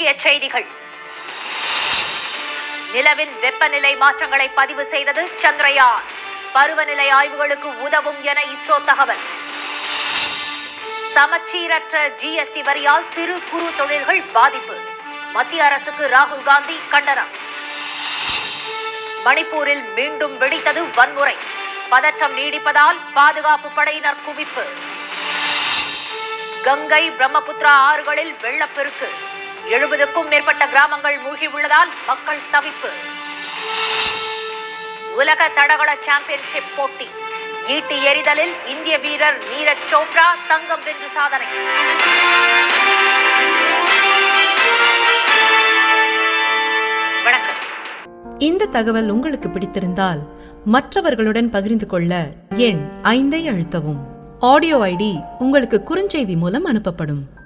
முக்கிய செய்திகள் நிலவின் வெப்பநிலை மாற்றங்களை பதிவு செய்தது சந்திரயான் பருவநிலை ஆய்வுகளுக்கு உதவும் என இஸ்ரோ தகவல் சமச்சீரற்ற ஜிஎஸ்டி வரியால் சிறு குறு தொழில்கள் பாதிப்பு மத்திய அரசுக்கு ராகுல் காந்தி கண்டனம் மணிப்பூரில் மீண்டும் வெடித்தது வன்முறை பதற்றம் நீடிப்பதால் பாதுகாப்பு படையினர் குவிப்பு கங்கை பிரம்மபுத்திரா ஆறுகளில் வெள்ளப்பெருக்கு எழுபதுக்கும் மேற்பட்ட கிராமங்கள் மூழ்கியுள்ளதால் மக்கள் தவிப்பு உலக தடகள சாம்பியன்ஷிப் போட்டி ஈட்டி எறிதலில் இந்திய வீரர் நீரஜ் சோப்ரா தங்கம் வென்று சாதனை வணக்கம் இந்த தகவல் உங்களுக்கு பிடித்திருந்தால் மற்றவர்களுடன் பகிர்ந்து கொள்ள எண் ஐந்தை அழுத்தவும் ஆடியோ ஐடி உங்களுக்கு குறுஞ்செய்தி மூலம் அனுப்பப்படும்